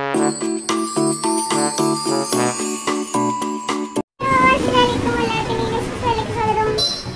അസ്സലാമലൈക്കും എല്ലാവർക്കും നീന സിസ്റ്ററിലേക്ക് സ്വാഗതം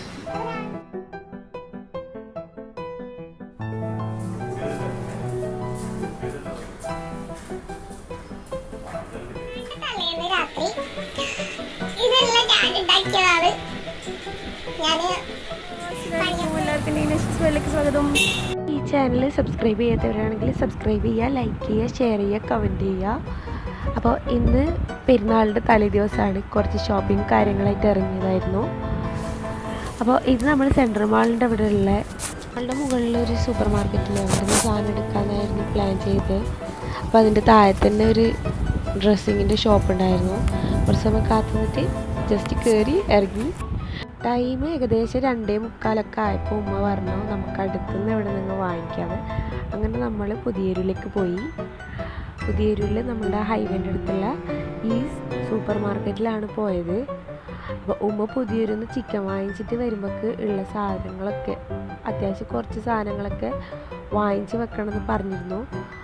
തലേന്ന് രാത്രി ഇതെല്ലാം ഞാൻ ഉണ്ടാക്കിയതാണ് ഞാന് എല്ലാവർക്കും നീനസ്വലിലേക്ക് സ്വാഗതം ഈ ചാനൽ സബ്സ്ക്രൈബ് ചെയ്യാത്തവരാണെങ്കിൽ സബ്സ്ക്രൈബ് ചെയ്യുക ലൈക്ക് ചെയ്യുക ഷെയർ ചെയ്യുക കമൻറ്റ് ചെയ്യുക അപ്പോൾ ഇന്ന് പെരുന്നാളിൻ്റെ തലേ ദിവസമാണ് കുറച്ച് ഷോപ്പിംഗ് കാര്യങ്ങളായിട്ട് ഇറങ്ങിയതായിരുന്നു അപ്പോൾ ഇത് നമ്മൾ സെൻട്രൽ മാളിൻ്റെ അവിടെ ഉള്ള മാളിൻ്റെ മുകളിൽ ഒരു സൂപ്പർ മാർക്കറ്റിൽ അവിടെ നിന്ന് സാധനം എടുക്കാനായിരുന്നു പ്ലാൻ ചെയ്ത് അപ്പോൾ അതിൻ്റെ താഴെ തന്നെ ഒരു ഡ്രസ്സിങ്ങിൻ്റെ ഷോപ്പ് ഉണ്ടായിരുന്നു കുറച്ച് സമയം കാത്തു നിന്നിട്ട് ജസ്റ്റ് കയറി ഇറങ്ങി ടൈം ഏകദേശം രണ്ടേ മുക്കാലൊക്കെ ആയപ്പോൾ ഉമ്മ പറഞ്ഞു നമുക്ക് അടുത്തുനിന്ന് എവിടെ നിന്ന് വാങ്ങിക്കാതെ അങ്ങനെ നമ്മൾ പുതിയൊരുലേക്ക് പോയി പുതിയൊരുവിൽ നമ്മുടെ ഹൈവേൻ്റെ അടുത്തുള്ള ഈ സൂപ്പർ മാർക്കറ്റിലാണ് പോയത് അപ്പോൾ ഉമ്മ പുതിയൊരുന്ന് ചിക്കൻ വാങ്ങിച്ചിട്ട് വരുമ്പോൾക്ക് ഉള്ള സാധനങ്ങളൊക്കെ അത്യാവശ്യം കുറച്ച് സാധനങ്ങളൊക്കെ വാങ്ങിച്ച് വെക്കണമെന്ന് പറഞ്ഞിരുന്നു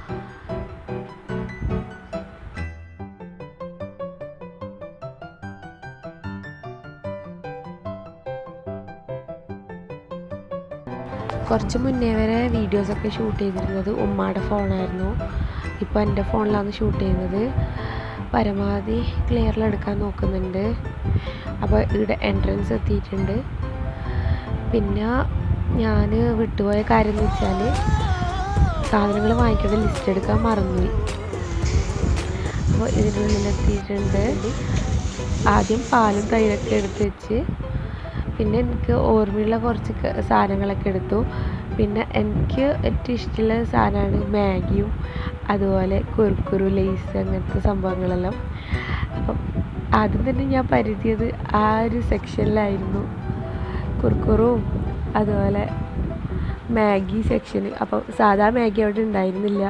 കുറച്ച് മുന്നേ വരെ വീഡിയോസൊക്കെ ഷൂട്ട് ചെയ്തിരുന്നത് ഉമ്മയുടെ ഫോണായിരുന്നു ഇപ്പോൾ എൻ്റെ ഫോണിലാണ് ഷൂട്ട് ചെയ്യുന്നത് പരമാവധി ക്ലിയറിൽ എടുക്കാൻ നോക്കുന്നുണ്ട് അപ്പോൾ ഇവിടെ എൻട്രൻസ് എത്തിയിട്ടുണ്ട് പിന്നെ ഞാൻ വിട്ടുപോയ കാര്യം എന്ന് വെച്ചാൽ സാധനങ്ങൾ വാങ്ങിക്കേണ്ട ലിസ്റ്റ് എടുക്കാൻ മറന്നുപോയി അപ്പോൾ ഇതിൻ്റെ ഉള്ളിലെത്തിയിട്ടുണ്ട് ആദ്യം പാലും തൈരൊക്കെ എടുത്ത് വെച്ച് പിന്നെ എനിക്ക് ഓർമ്മയുള്ള കുറച്ച് ക- സാധനങ്ങളൊക്കെ എടുത്തു പിന്നെ എനിക്ക് ഏറ്റവും ഇഷ്ടമുള്ള സാധനമാണ് മാഗിയും അതുപോലെ കുറുക്കുറു ലേസ് അങ്ങനത്തെ സംഭവങ്ങളെല്ലാം അപ്പം ആദ്യം തന്നെ ഞാൻ പരുതിയത് ആ ഒരു സെക്ഷനിലായിരുന്നു കുറുക്കുറും അതുപോലെ മാഗി സെക്ഷന് അപ്പം സാധാ മാഗി അവിടെ ഉണ്ടായിരുന്നില്ല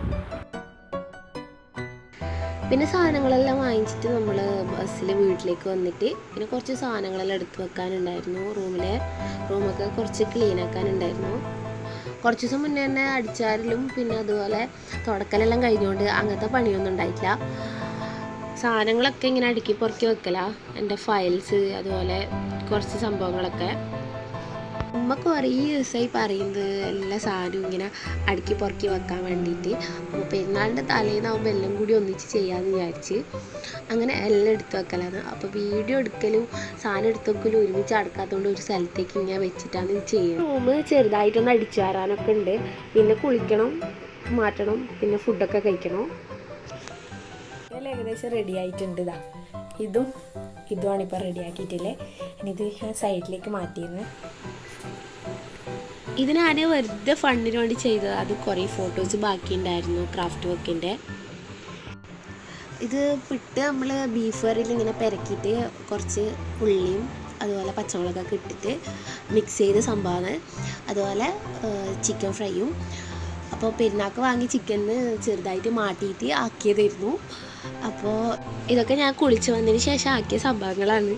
പിന്നെ സാധനങ്ങളെല്ലാം വാങ്ങിച്ചിട്ട് നമ്മൾ ബസ്സിൽ വീട്ടിലേക്ക് വന്നിട്ട് പിന്നെ കുറച്ച് സാധനങ്ങളെല്ലാം എടുത്ത് വെക്കാനുണ്ടായിരുന്നു റൂമിലെ റൂമൊക്കെ കുറച്ച് ക്ലീൻ ആക്കാനുണ്ടായിരുന്നു കുറച്ച് ദിവസം മുന്നേ തന്നെ അടിച്ചാരലും പിന്നെ അതുപോലെ തുടക്കലെല്ലാം കഴിഞ്ഞുകൊണ്ട് അങ്ങനത്തെ പണിയൊന്നും ഉണ്ടായിട്ടില്ല സാധനങ്ങളൊക്കെ ഇങ്ങനെ അടുക്കി പൊറുക്കി വെക്കല എൻ്റെ ഫയൽസ് അതുപോലെ കുറച്ച് സംഭവങ്ങളൊക്കെ ഉമ്മ കുറേ ദിവസമായി പറയുന്നത് എല്ലാ സാധനവും ഇങ്ങനെ അടുക്കി പൊറുക്കി വെക്കാൻ വേണ്ടിയിട്ട് അപ്പോൾ പെരുന്നാളിൻ്റെ തലേന്നാവുമ്പോൾ എല്ലാം കൂടി ഒന്നിച്ച് ചെയ്യാമെന്ന് വിചാരിച്ച് അങ്ങനെ എല്ലാം എടുത്ത് വെക്കലാണ് അപ്പോൾ വീഡിയോ എടുക്കലും സാധനം എടുത്ത് വെക്കലും ഒരുമിച്ച് അടുക്കാത്തതുകൊണ്ട് ഒരു സ്ഥലത്തേക്ക് ഇങ്ങനെ വെച്ചിട്ടാണ് ഇത് ചെയ്യുന്നത് റൂം ചെറുതായിട്ടൊന്ന് അടിച്ചു വരാനൊക്കെ ഉണ്ട് പിന്നെ കുളിക്കണം മാറ്റണം പിന്നെ ഫുഡൊക്കെ കഴിക്കണം എല്ലാം ഏകദേശം റെഡി ആയിട്ടുണ്ട് ഇതാ ഇതും ഇതുമാണ് ഇപ്പോൾ റെഡി ആക്കിയിട്ടില്ലേ ഇനി ഇത് ഞാൻ സൈഡിലേക്ക് മാറ്റിയിരുന്നു ഇത് ഞാൻ വെറുതെ ഫണ്ടിന് വേണ്ടി ചെയ്തത് അത് കുറേ ഫോട്ടോസ് ബാക്കിയുണ്ടായിരുന്നു ക്രാഫ്റ്റ് വർക്കിൻ്റെ ഇത് പിട്ട് നമ്മൾ ബീഫ് കറിയിൽ ഇങ്ങനെ പെരക്കിയിട്ട് കുറച്ച് ഉള്ളിയും അതുപോലെ പച്ചമുളകൊക്കെ ഇട്ടിട്ട് മിക്സ് ചെയ്ത് സംഭവമാണ് അതുപോലെ ചിക്കൻ ഫ്രൈയും അപ്പോൾ പെരുന്നാൾക്ക് വാങ്ങി ചിക്കന് ചെറുതായിട്ട് മാട്ടിയിട്ട് ആക്കിയതായിരുന്നു അപ്പോൾ ഇതൊക്കെ ഞാൻ കുളിച്ച് വന്നതിന് ശേഷം ആക്കിയ സംഭവങ്ങളാണ്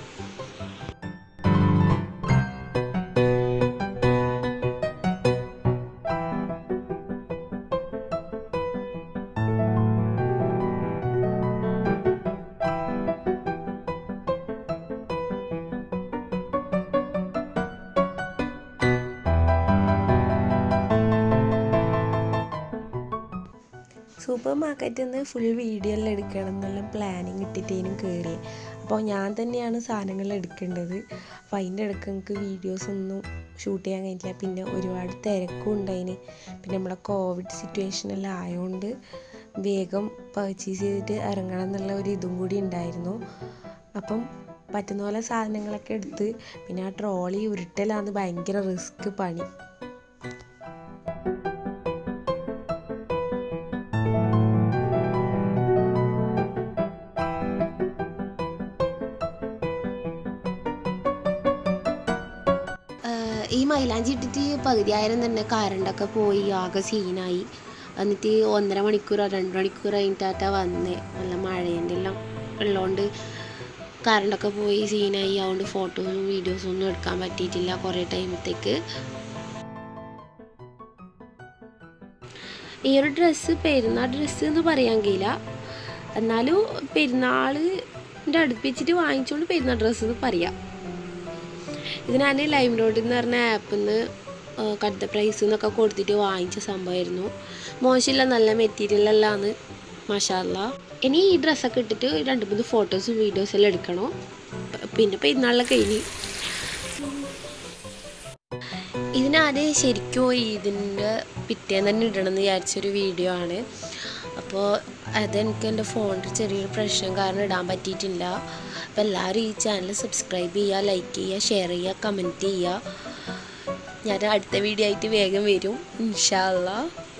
സൂപ്പർ മാർക്കറ്റിൽ നിന്ന് ഫുൾ വീഡിയോ എല്ലാം എടുക്കണം എന്നുള്ള പ്ലാനിങ് ഇട്ടിട്ടേനും കയറി അപ്പോൾ ഞാൻ തന്നെയാണ് സാധനങ്ങൾ എടുക്കേണ്ടത് അപ്പോൾ അതിൻ്റെ ഇടയ്ക്ക് എനിക്ക് വീഡിയോസ് ഒന്നും ഷൂട്ട് ചെയ്യാൻ കഴിഞ്ഞില്ല പിന്നെ ഒരുപാട് തിരക്കും ഉണ്ടായിന് പിന്നെ നമ്മളെ കോവിഡ് സിറ്റുവേഷനെല്ലാം ആയതുകൊണ്ട് വേഗം പർച്ചേസ് ചെയ്തിട്ട് ഇറങ്ങണം എന്നുള്ള ഒരു ഇതും കൂടി ഉണ്ടായിരുന്നു അപ്പം പറ്റുന്ന പോലെ സാധനങ്ങളൊക്കെ എടുത്ത് പിന്നെ ആ ട്രോളി ഉരുട്ടലാണ് ഭയങ്കര റിസ്ക് പണി ആഹ് ഈ മൈലാഞ്ചി ഇട്ടിട്ട് പകുതിയായിരം തന്നെ കറണ്ടൊക്കെ പോയി ആകെ സീനായി എന്നിട്ട് ഒന്നര മണിക്കൂറോ രണ്ട് മണിക്കൂറോ കഴിഞ്ഞിട്ടാ വന്നേ നല്ല മഴേൻ്റെ എല്ലാം ഉള്ളതുകൊണ്ട് കറണ്ടൊക്കെ പോയി സീനായി അതുകൊണ്ട് ഫോട്ടോസും വീഡിയോസും ഒന്നും എടുക്കാൻ പറ്റിയിട്ടില്ല കുറേ ടൈമത്തേക്ക് ഈ ഒരു ഡ്രസ്സ് പെരുന്നാൾ ഡ്രസ്സ് എന്ന് പറയാൻ കഴിയില്ല എന്നാലും പെരുന്നാളിൻ്റെ അടുപ്പിച്ചിട്ട് വാങ്ങിച്ചുകൊണ്ട് പെരുന്നാൾ ഡ്രസ്സ് എന്ന് പറയാം ഇത് ഞാൻ ലൈം റോഡ് എന്ന് പറഞ്ഞ ആപ്പിൽ നിന്ന് കടുത്ത പ്രൈസ് എന്നൊക്കെ കൊടുത്തിട്ട് വാങ്ങിച്ച സംഭവമായിരുന്നു മോശമില്ല നല്ല മെറ്റീരിയൽ എല്ലാമാണ് മഷാല്ല ഇനി ഈ ഡ്രസ്സൊക്കെ ഇട്ടിട്ട് രണ്ട് മൂന്ന് ഫോട്ടോസും വീഡിയോസും എല്ലാം എടുക്കണം പ- പിന്നെ പെരുന്നാളിലൊക്കെ കഴിഞ്ഞ് ഇത് ഞാൻ ശരിക്കും ഇതിൻ്റെ പിറ്റേന്ന് തന്നെ ഇടണം എന്ന് വിചാരിച്ചൊരു വീഡിയോ ആണ് അപ്പോൾ അതെനിക്ക് എൻ്റെ ഫോണിൽ ചെറിയൊരു പ്രശ്നം കാരണം ഇടാൻ പറ്റിയിട്ടില്ല അപ്പോൾ എല്ലാവരും ഈ ചാനൽ സബ്സ്ക്രൈബ് ചെയ്യുക ലൈക്ക് ചെയ്യുക ഷെയർ ചെയ്യുക കമൻറ്റ് ചെയ്യുക ഞാൻ അടുത്ത വീഡിയോ ആയിട്ട് വേഗം വരും ഇൻഷാ അല്ലാ